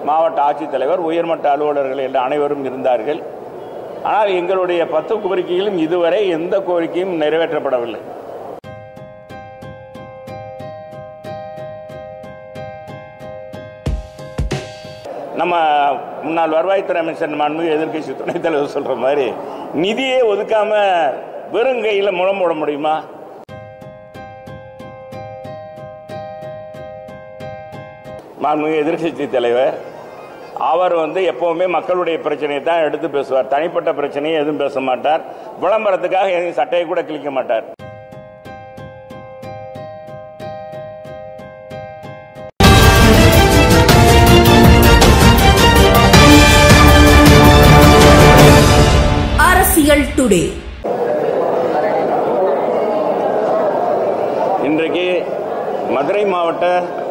மாவட்ட ஆட்சித்தலைவர் உயர்மட்ட அலுவலர்கள் எல்லாம் அனைவரும் இருந்தார்கள் ஆனால் எங்களுடைய பத்து கோரிக்கைகளும் இதுவரை எந்த கோரிக்கையும் நிறைவேற்றப்படவில்லை நம்ம முன்னாள் வருவாய்த்துறை அமைச்சர் மாண்புமிகு எதிர்க்கட்சி துணைத் தலைவர் சொல்ற மாதிரி நிதியே ஒதுக்காம வெறும் கையில முழம் போட முடியுமா மாண்புமிகு எதிர்க்கட்சி தலைவர் அவர் வந்து எப்பவுமே மக்களுடைய பிரச்சனையை தான் எடுத்து பேசுவார் தனிப்பட்ட பிரச்சனையை எதுவும் பேச மாட்டார் விளம்பரத்துக்காக எதையும் சட்டையை கூட கிழிக்க மாட்டார் அரசியல் டுடே இன்றைக்கு மதுரை மாவட்ட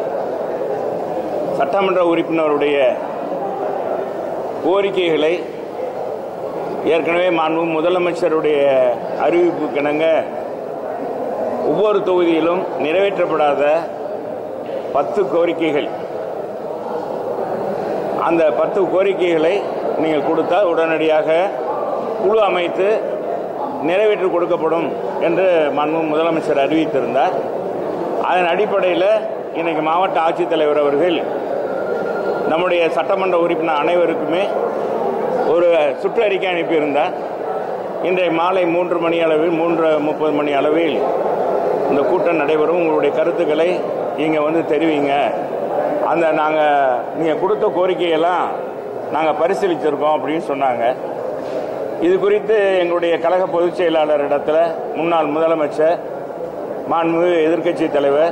சட்டமன்ற உறுப்பினருடைய கோரிக்கைகளை ஏற்கனவே மாண்பு முதலமைச்சருடைய அறிவிப்பு கிணங்க ஒவ்வொரு தொகுதியிலும் நிறைவேற்றப்படாத பத்து கோரிக்கைகள் அந்த பத்து கோரிக்கைகளை நீங்கள் கொடுத்தால் உடனடியாக குழு அமைத்து நிறைவேற்றி கொடுக்கப்படும் என்று மாண்பு முதலமைச்சர் அறிவித்திருந்தார் அதன் அடிப்படையில் இன்னைக்கு மாவட்ட ஆட்சித்தலைவர் அவர்கள் நம்முடைய சட்டமன்ற உறுப்பினர் அனைவருக்குமே ஒரு சுற்றறிக்கை அனுப்பியிருந்தார் இன்றைய மாலை மூன்று மணி அளவில் மூன்று முப்பது மணி அளவில் இந்த கூட்டம் நடைபெறும் உங்களுடைய கருத்துக்களை இங்கே வந்து தெரிவிங்க அந்த நாங்கள் நீங்கள் கொடுத்த கோரிக்கையெல்லாம் நாங்கள் பரிசீலிச்சிருக்கோம் அப்படின்னு சொன்னாங்க இது குறித்து எங்களுடைய கழக பொதுச் செயலாளர் இடத்துல முன்னாள் முதலமைச்சர் மாண்புமிகு எதிர்க்கட்சி தலைவர்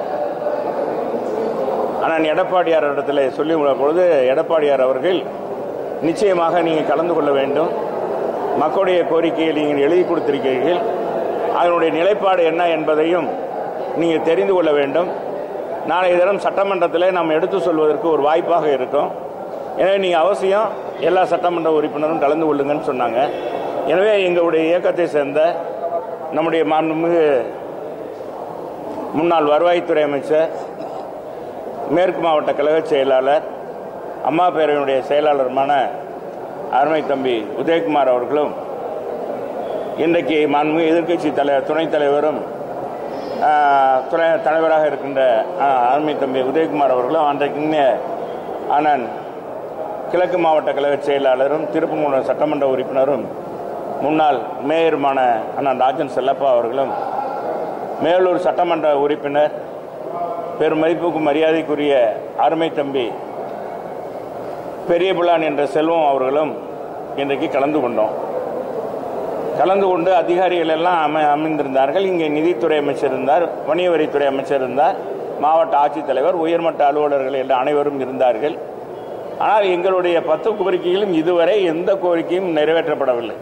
அண்ணன் எடப்பாடியார் இடத்துல சொல்லி உள்ள பொழுது எடப்பாடியார் அவர்கள் நிச்சயமாக நீங்கள் கலந்து கொள்ள வேண்டும் மக்களுடைய கோரிக்கையை நீங்கள் எழுதி கொடுத்திருக்கிறீர்கள் அதனுடைய நிலைப்பாடு என்ன என்பதையும் நீங்கள் தெரிந்து கொள்ள வேண்டும் நாளைய தினம் சட்டமன்றத்தில் நாம் எடுத்து சொல்வதற்கு ஒரு வாய்ப்பாக இருக்கும் எனவே நீங்கள் அவசியம் எல்லா சட்டமன்ற உறுப்பினரும் கலந்து கொள்ளுங்கன்னு சொன்னாங்க எனவே எங்களுடைய இயக்கத்தை சேர்ந்த நம்முடைய மாண்புமிகு முன்னாள் வருவாய்த்துறை அமைச்சர் மேற்கு மாவட்ட கழக செயலாளர் அம்மா பேரவையினுடைய செயலாளருமான அருமை தம்பி உதயகுமார் அவர்களும் இன்றைக்கு மாண்புமிகு எதிர்க்கட்சி தலைவர் துணைத் தலைவரும் ஆஹ், துணை தலைவராக இருக்கின்ற ஆஹ், அருமை தம்பி உதயகுமார் அவர்களும் அன்றைக்கு அண்ணன் கிழக்கு மாவட்ட கழக செயலாளரும் திருப்பங்குன்றம் சட்டமன்ற உறுப்பினரும் முன்னாள் மேயருமான அண்ணன் ராஜன் செல்லப்பா அவர்களும் மேலூர் சட்டமன்ற உறுப்பினர் பெருமதிப்புக்கு மரியாதைக்குரிய அருமை தம்பி பெரியபுலான் என்ற செல்வம் அவர்களும் இன்றைக்கு கலந்து கொண்டோம் கலந்து கொண்டு அதிகாரிகள் எல்லாம் அமை அமைந்திருந்தார்கள் இங்கே நிதித்துறை அமைச்சர் இருந்தார் வணிக வரித்துறை அமைச்சர் இருந்தார் மாவட்ட ஆட்சித்தலைவர் உயர்மட்ட அலுவலர்கள் எல்லாம் அனைவரும் இருந்தார்கள் ஆனால் எங்களுடைய பத்து கோரிக்கைகளும் இதுவரை எந்த கோரிக்கையும் நிறைவேற்றப்படவில்லை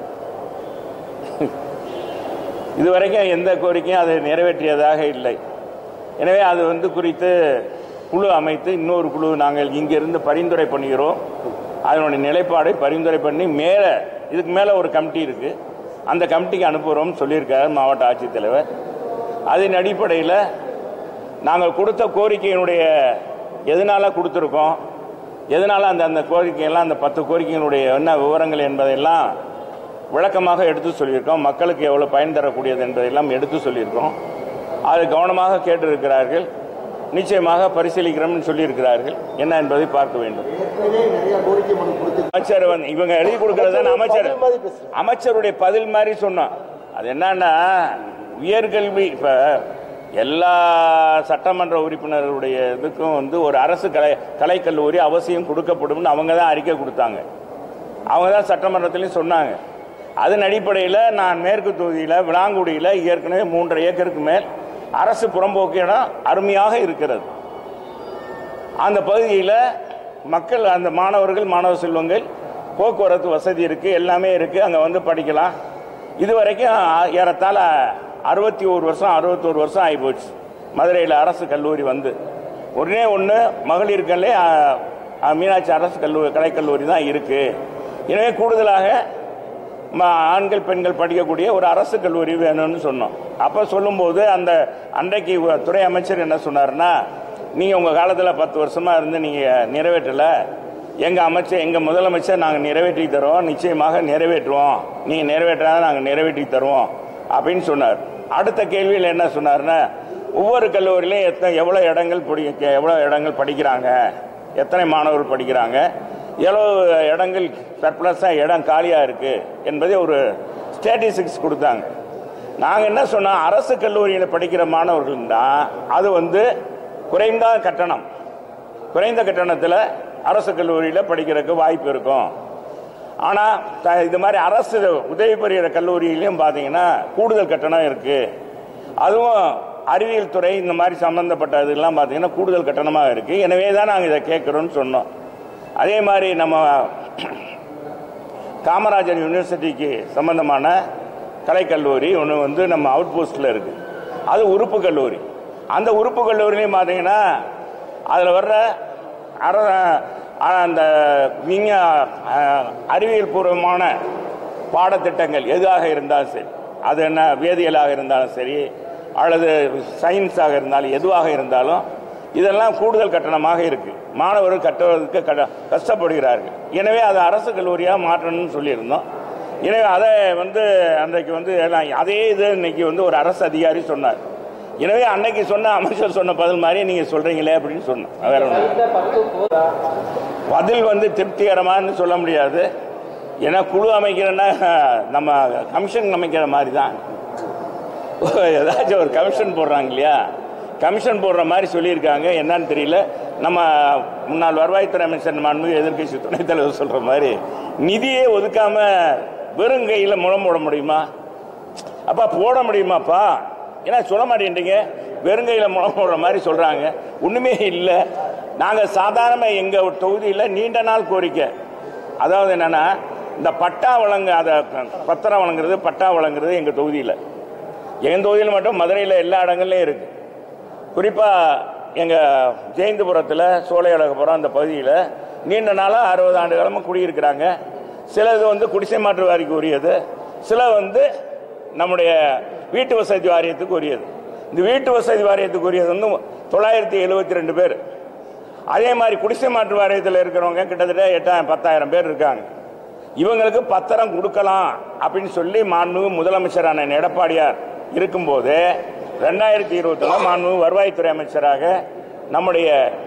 இதுவரைக்கும் எந்த கோரிக்கையும் அதை நிறைவேற்றியதாக இல்லை எனவே அது வந்து குறித்து குழு அமைத்து இன்னொரு குழு நாங்கள் இங்கிருந்து பரிந்துரை பண்ணுகிறோம் அதனுடைய நிலைப்பாடை பரிந்துரை பண்ணி மேலே இதுக்கு மேலே ஒரு கமிட்டி இருக்கு அந்த கமிட்டிக்கு அனுப்புகிறோம்னு சொல்லியிருக்கார் மாவட்ட ஆட்சித்தலைவர் அதன் அடிப்படையில் நாங்கள் கொடுத்த கோரிக்கையினுடைய எதனால கொடுத்துருக்கோம் எதனால அந்த அந்த கோரிக்கையெல்லாம் அந்த பத்து கோரிக்கையினுடைய என்ன விவரங்கள் என்பதையெல்லாம் விளக்கமாக எடுத்து சொல்லியிருக்கோம் மக்களுக்கு எவ்வளோ பயன் தரக்கூடியது என்பதையெல்லாம் எடுத்து சொல்லியிருக்கோம் அதை கவனமாக கேட்டிருக்கிறார்கள் நிச்சயமாக பரிசீலிக்கிறோம்னு சொல்லியிருக்கிறார்கள் என்ன என்பதை பார்க்க வேண்டும் ஏற்கனவே நிறைய கோரிக்கை மனு கொடுத்து அமைச்சர் வந்து இவங்க எழுதி கொடுக்கறது தானே அமைச்சர் அமைச்சருடைய பதில் மாதிரி சொன்னோம் அது என்னன்னா உயர்கல்வி இப்ப எல்லா சட்டமன்ற உறுப்பினர்களுடைய இதுக்கும் வந்து ஒரு அரசு கலை கலைக்கல்லூரி அவசியம் கொடுக்கப்படும்னு அவங்க தான் அறிக்கை கொடுத்தாங்க அவங்க தான் சட்டமன்றத்திலையும் சொன்னாங்க அதன் அடிப்படையில் நான் மேற்கு தொகுதியில் விளாங்குடியில் ஏற்கனவே மூன்றரை ஏக்கருக்கு மேல் அரசு புறம்போக்கு இடம் அருமையாக இருக்கிறது அந்த பகுதியில் மக்கள் அந்த மாணவர்கள் மாணவ செல்வங்கள் போக்குவரத்து வசதி இருக்கு எல்லாமே இருக்கு அங்க வந்து படிக்கலாம் இது வரைக்கும் ஏறத்தாழ அறுபத்தி ஒரு வருஷம் அறுபத்தோரு வருஷம் ஆகி போச்சு மதுரையில் அரசு கல்லூரி வந்து ஒரே ஒன்று மகளிர்களே அஹ், அஹ், மீனாட்சி அரசு கல்லூரி கலைக்கல்லூரி தான் இருக்கு எனவே கூடுதலாக ம- ஆண்கள் பெண்கள் படிக்கக்கூடிய ஒரு அரசு கல்லூரி வேணும்னு சொன்னோம் அப்போ சொல்லும்போது அந்த அன்றைக்கு உ- துறை அமைச்சர் என்ன சொன்னார்னா நீங்கள் உங்கள் காலத்தில் பத்து வருஷமாக இருந்து நீங்கள் நிறைவேற்றலை எங்க அமைச்சர் எங்க முதலமைச்சர் நாங்கள் நிறைவேற்றி தருவோம் நிச்சயமாக நிறைவேற்றுவோம் நீங்க நிறைவேற்றாத நாங்கள் நிறைவேற்றி தருவோம் அப்படின்னு சொன்னார் அடுத்த கேள்வியில் என்ன சொன்னார்னா ஒவ்வொரு கல்லூரியிலையும் எத்தனை எவ்வளோ இடங்கள் படி எவ்வளோ இடங்கள் படிக்கிறாங்க எத்தனை மாணவர்கள் படிக்கிறாங்க எவ்வளவு இடங்கள் சர்ப்ளஸாக இடம் காலியாக இருக்கு என்பதை ஒரு ஸ்டேட்டிஸ்டிக்ஸ் கொடுத்தாங்க நாங்கள் என்ன சொன்னோம் அரசு கல்லூரியில் படிக்கிற மாணவர்கள் தான் அது வந்து குறைந்த கட்டணம் குறைந்த கட்டணத்தில் அரசு கல்லூரியில் படிக்கிறதுக்கு வாய்ப்பு இருக்கும் ஆனால் இது மாதிரி அரசு உதவி பெறுகிற கல்லூரியிலையும் பார்த்தீங்கன்னா கூடுதல் கட்டணம் இருக்கு அதுவும் அறிவியல் துறை இந்த மாதிரி சம்பந்தப்பட்ட இதெல்லாம் பார்த்தீங்கன்னா கூடுதல் கட்டணமாக இருக்கு எனவே தான் நாங்கள் இதை கேட்குறோன்னு சொன்னோம் அதே மாதிரி நம்ம காமராஜர் யூனிவர்சிட்டிக்கு சம்பந்தமான கலைக்கல்லூரி ஒன்று வந்து நம்ம அவுட் போஸ்டில் இருக்கு அது உறுப்பு கல்லூரி அந்த உறுப்பு கல்லூரிலையும் பார்த்தீங்கன்னா அதில் வர்ற அர அந்த விஞ்ஞ அஹ், அறிவியல் பூர்வமான பாடத்திட்டங்கள் எதுவாக இருந்தாலும் சரி அது என்ன வேதியியலாக இருந்தாலும் சரி அல்லது சயின்ஸாக இருந்தாலும் எதுவாக இருந்தாலும் இதெல்லாம் கூடுதல் கட்டணமாக இருக்கு மாணவர்கள் கட்டுவதற்கு கட- கஷ்டப்படுகிறார்கள் எனவே அதை அரசு கல்லூரியாக மாற்றணும்னு சொல்லியிருந்தோம் எனவே அதை வந்து அன்றைக்கு வந்து எல்லாம் அதே இது இன்னைக்கு வந்து ஒரு அரசு அதிகாரி சொன்னார் எனவே அன்னைக்கு சொன்ன அமைச்சர் சொன்ன பதில் மாதிரி நீங்க சொல்றீங்களே அப்படின்னு சொன்னோம் வேற ஒண்ணு பதில் வந்து திருப்திகரமான்னு சொல்ல முடியாது ஏன்னா குழு அமைக்கிறேன்னா நம்ம கமிஷன் அமைக்கிற மாதிரி தான் ஏதாச்சும் ஒரு கமிஷன் போடுறாங்க இல்லையா கமிஷன் போடுற மாதிரி சொல்லியிருக்காங்க என்னன்னு தெரியல நம்ம முன்னாள் வருவாய்த்துறை அமைச்சர் மாண்பு எதிர்க்கட்சி துணைத் தலைவர் சொல்ற மாதிரி நிதியே ஒதுக்காம வெறும் கையில் முழம் போட முடியுமா அப்பா போட முடியுமாப்பா ஏன்னா சொல்ல மாட்டேன்றீங்க வெறுங்கையில முழம் போடுற மாதிரி சொல்றாங்க ஒண்ணுமே இல்லை நாங்க சாதாரண எங்க தொகுதியில் நீண்ட நாள் கோரிக்கை அதாவது என்னன்னா இந்த பட்டா வழங்க அதை பத்திரம் வழங்குறது பட்டா வழங்குறது எங்க தொகுதியில் என் தொகுதியில் மட்டும் மதுரையில் எல்லா இடங்கள்லையும் இருக்கு குறிப்பா எங்க ஜெயந்தபுரத்தில் சோலையழகபுரம் அந்த பகுதியில் நீண்ட நாளாக அறுபது ஆண்டு காலமாக குடியிருக்கிறாங்க சிலது வந்து குடிசை மாற்று வாரிக்கு உரியது சில வந்து நம்முடைய வீட்டு வசதி வாரியத்துக்கு உரியது இந்த வீட்டு வசதி வாரியத்துக்கு உரியது வந்து தொள்ளாயிரத்தி எழுபத்தி ரெண்டு பேர் அதே மாதிரி குடிசை மாற்று வாரியத்தில் இருக்கிறவங்க கிட்டத்தட்ட எட்டாயிரம் பத்தாயிரம் பேர் இருக்காங்க இவங்களுக்கு பத்திரம் கொடுக்கலாம் அப்படின்னு சொல்லி மாண்புமிகு முதலமைச்சரான எடப்பாடியார் இருக்கும்போது ரெண்டாயிரத்தி இருபத்தி மாண்புமிகு வருவாய்த்துறை அமைச்சராக நம்முடைய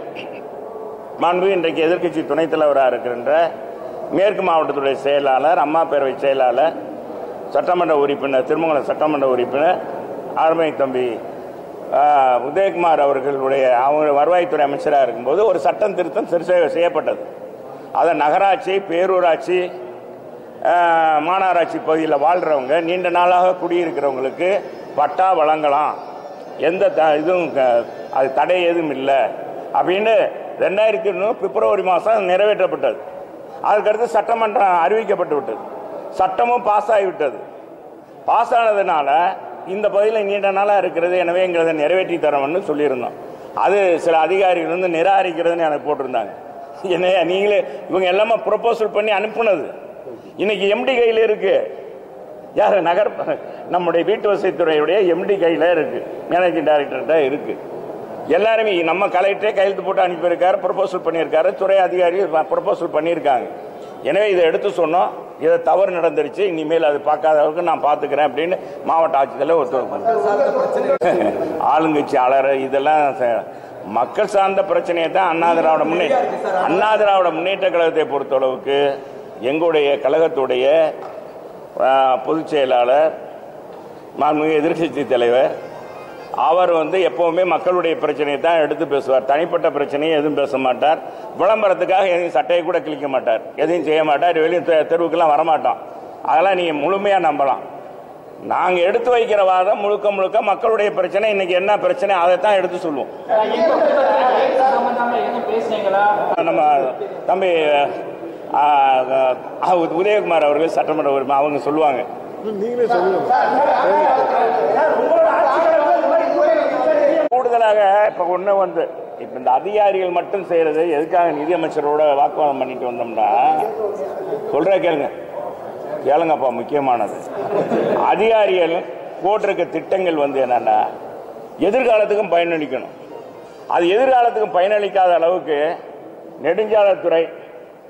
மாண்புமிகு இன்றைக்கு எதிர்க்கட்சி துணைத் தலைவராக இருக்கின்ற மேற்கு மாவட்டத்துடைய செயலாளர் அம்மா பேரவை செயலாளர் சட்டமன்ற உறுப்பினர் திருமங்கலம் சட்டமன்ற உறுப்பினர் அருமை தம்பி ஆ, உதயகுமார் அவர்களுடைய அவங்க வருவாய்த்துறை அமைச்சராக இருக்கும்போது ஒரு சட்டம் திருத்தம் சரி செய்ய- செய்யப்பட்டது அதை நகராட்சி பேரூராட்சி ஆ, மாநகராட்சி பகுதியில் வாழ்றவங்க நீண்ட நாளாக குடியிருக்கிறவங்களுக்கு பட்டா வழங்கலாம் எந்த த- இதுவும் க- அது தடை எதுவும் இல்லை அப்படின்னு ரெண்டாயிரத்தி ஒன்று பிப்ரவரி மாதம் நிறைவேற்றப்பட்டது அதுக்கடுத்து சட்டமன்றம் அறிவிக்கப்பட்டு விட்டது சட்டமும் பாஸ் ஆகிவிட்டது பாஸ் ஆனதுனால இந்த பகுதியில் நீண்ட நாளாக இருக்கிறது எனவே எங்களை நிறைவேற்றி தரோம்னு சொல்லியிருந்தோம் அது சில அதிகாரிகள் வந்து நிராகரிக்கிறதுன்னு எனக்கு போட்டிருந்தாங்க என்னையா நீங்களே இவங்க எல்லாமே ப்ரொபோசல் பண்ணி அனுப்புனது இன்னைக்கு எம்டி கையில் இருக்கு யார் நகர் நம்முடைய வீட்டு வசதித்துறையுடைய எம்டி கையில் இருக்கு மேனேஜிங் டைரக்டர்கிட்ட இருக்கு எல்லாருமே நம்ம கலெக்டரே கையெழுத்து போட்டு அனுப்பியிருக்காரு ப்ரொபோசல் பண்ணியிருக்காரு துறை அதிகாரி ப்ரொபோசல் பண்ணியிருக்காங்க எனவே இதை எடுத்து சொன்னோம் இதை தவறு நடந்துருச்சு இனிமேல் அது பார்க்காத அளவுக்கு நான் பார்த்துக்கிறேன் அப்படின்னு மாவட்ட ஆட்சித்தலைவர் ஒத்துழைப்பு ஆளுங்கட்சி அலற இதெல்லாம் ச- மக்கள் சார்ந்த பிரச்சனையை தான் அண்ணா திராவிட முன்னேற்ற அண்ணா திராவிட முன்னேற்ற கழகத்தை பொறுத்தளவுக்கு எங்களுடைய கழகத்துடைய ஆ, பொதுச் செயலாளர் மாண்புமிகு எதிர்க்கட்சி தலைவர் அவர் வந்து எப்பவுமே மக்களுடைய பிரச்சனையை தான் எடுத்து பேசுவார் தனிப்பட்ட பிரச்சனையை எதுவும் பேச மாட்டார் விளம்பரத்துக்காக எதையும் சட்டையை கூட கிழிக்க மாட்டார் எதையும் செய்ய மாட்டார் வெளியே தெ- தெருவுக்கெல்லாம் வரமாட்டோம் அதெல்லாம் நீங்க முழுமையா நம்பலாம் நாங்க எடுத்து வைக்கிற வாதம் முழுக்க முழுக்க மக்களுடைய பிரச்சனை இன்னைக்கு என்ன பிரச்சனை அதை தான் எடுத்து சொல்லுவோம் சம்பந்தமா எதுவும் பேசுனீங்களா நம்ம தம்பி ஆ, ஆ, உதயகுமார் அவர்கள் சட்டமன்ற உறுப்பினர் அவங்க சொல்லுவாங்க நீங்களே சொல்லுங்க கூடுதலாக இப்ப ஒண்ணு வந்து இப்ப இந்த அதிகாரிகள் மட்டும் செய்யறது எதுக்காக நிதியமைச்சரோட வாக்குவாதம் பண்ணிட்டு வந்தோம்னா சொல்ற கேளுங்க கேளுங்கப்பா முக்கியமானது அதிகாரிகள் போட்டிருக்க திட்டங்கள் வந்து என்னன்னா எதிர்காலத்துக்கும் பயனளிக்கணும் அது எதிர்காலத்துக்கும் பயனளிக்காத அளவுக்கு நெடுஞ்சாலைத்துறை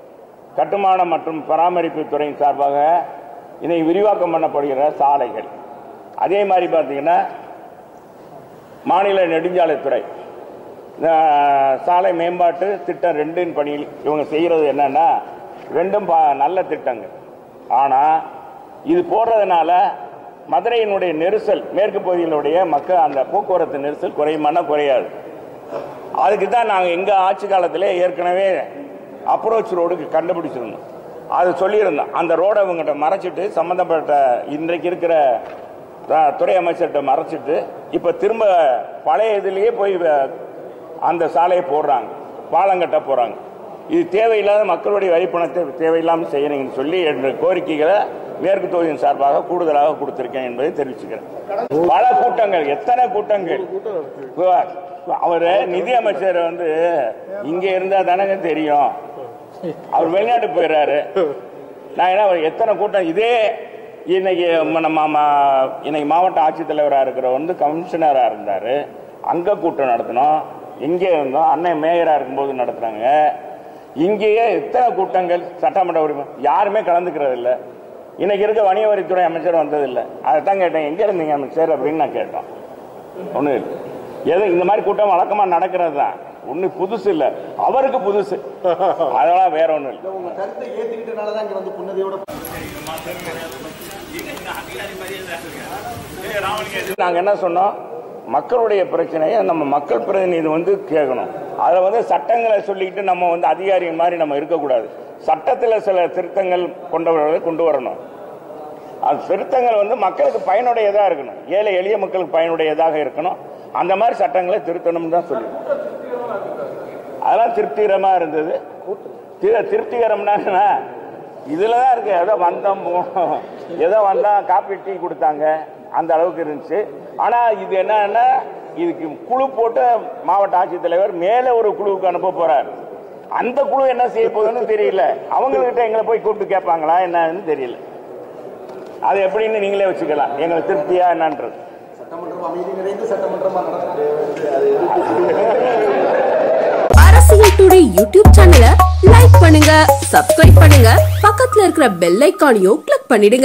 கட்டுமானம் மற்றும் பராமரிப்பு துறையின் சார்பாக இதை விரிவாக்கம் பண்ணப்படுகிற சாலைகள் அதே மாதிரி பார்த்தீங்கன்னா மாநில நெடுஞ்சாலைத்துறை இந்த சாலை மேம்பாட்டு திட்டம் ரெண்டின் பணியில் இவங்க செய்கிறது என்னன்னா ரெண்டும் பா- நல்ல திட்டங்கள் ஆனால் இது போடுறதுனால மதுரையினுடைய நெரிசல் மேற்கு பகுதியினுடைய மக்கள் அந்த போக்குவரத்து நெரிசல் குறையுமானா குறையாது அதுக்கு தான் நாங்கள் எங்கள் ஆட்சி காலத்திலே ஏற்கனவே அப்ரோச் ரோடுக்கு கண்டுபிடிச்சிருந்தோம் அது சொல்லியிருந்தோம் அந்த ரோடை இவங்ககிட்ட மறைச்சிட்டு சம்மந்தப்பட்ட இன்றைக்கு இருக்கிற த- துறை அமைச்சர்கிட்ட மறைச்சிட்டு இப்போ திரும்ப பழைய இதுலேயே போய் வ- அந்த சாலையை போடுறாங்க பாலம் கட்ட போகிறாங்க இது தேவையில்லாத மக்களுடைய வரிப்பணத்தை தேவையில்லாமல் செய்யறீங்கன்னு சொல்லி என்ற கோரிக்கைகளை மேற்கு தொகுதியின் சார்பாக கூடுதலாக கொடுத்திருக்கேன் என்பதை தெரிவிச்சுக்கிறேன் பல கூட்டங்கள் எத்தனை கூட்டங்கள் அவர் நிதி அமைச்சர் வந்து இங்க இருந்தா தானங்க தெரியும் அவர் வெளிநாட்டு போயிடுறாரு நான் என்ன எத்தனை கூட்டம் இதே இன்னைக்கு ம- நம்ம மா- இன்னைக்கு மாவட்ட ஆட்சித்தலைவராக இருக்கிற வந்து கமிஷனராக இருந்தார் அங்கே கூட்டம் நடத்தினோம் இங்கே இருந்தோம் அண்ணன் மேயராக இருக்கும்போது நடத்துனாங்க இங்கேயே எத்தனை கூட்டங்கள் சட்டமன்ற உரிமை யாருமே கலந்துக்கிறது இல்லை இன்னைக்கு இருக்க வணிக வரித்துறை அமைச்சர் வந்ததில்லை அதை தான் கேட்டேன் எங்கே இருந்தீங்க அமைச்சர் அப்படின்னு நான் கேட்டோம் ஒன்றும் இல்லை எது இந்த மாதிரி கூட்டம் வழக்கமாக நடக்கிறது தான் ஒன்றும் புதுசு இல்லை அவருக்கு புதுசு அதெல்லாம் வேற ஒன்றும் இல்லை உங்க கருத்தை ஏத்துக்கிட்டனால தான் இங்க வந்து புன்னதையோட நாங்க என்ன சொன்னோம் மக்களுடைய பிரச்சனையை நம்ம மக்கள் பிரதிநிதி வந்து கேட்கணும் அதை வந்து சட்டங்களை சொல்லிக்கிட்டு நம்ம வந்து அதிகாரி மாதிரி நம்ம இருக்கக்கூடாது சட்டத்தில் சில திருத்தங்கள் கொண்டவர்களை கொண்டு வரணும் அது திருத்தங்கள் வந்து மக்களுக்கு பயனுடையதாக இருக்கணும் ஏழை எளிய மக்களுக்கு பயனுடையதாக இருக்கணும் அந்த மாதிரி சட்டங்களை திருத்தணும்னு தான் சொல்லி அதெல்லாம் திருப்திகரமா இருந்தது தி- திருப்திகரம்னா என்ன? இதுல தான் இருக்கு ஏதோ வந்தோம் போ- ஏதோ வந்தா காப்பி டீ கொடுத்தாங்க அந்த அளவுக்கு இருந்துச்சு ஆனா இது என்னன்னா இதுக்கு குழு போட்டு மாவட்ட ஆட்சித்தலைவர் மேல ஒரு குழுவுக்கு அனுப்ப போறார் அந்த குழு என்ன செய்ய போகுதுன்னு தெரியல அவங்ககிட்ட எங்களை போய் கூப்பிட்டு கேட்பாங்களா என்னன்னு தெரியல அது எப்படின்னு நீங்களே வச்சுக்கலாம் எங்களுக்கு திருப்தியா என்னன்றது சட்டமன்றம் அமைதி நிறைந்த சட்டமன்றமா நடக்குது அது அரசியல் டுடே யூடியூப் சேனலை லைக் பண்ணுங்க சப்ஸ்கிரைப் பண்ணுங்க பக்கத்துல இருக்கிற பெல் ஐகானையும் கிளிக் பண்ணிடுங்க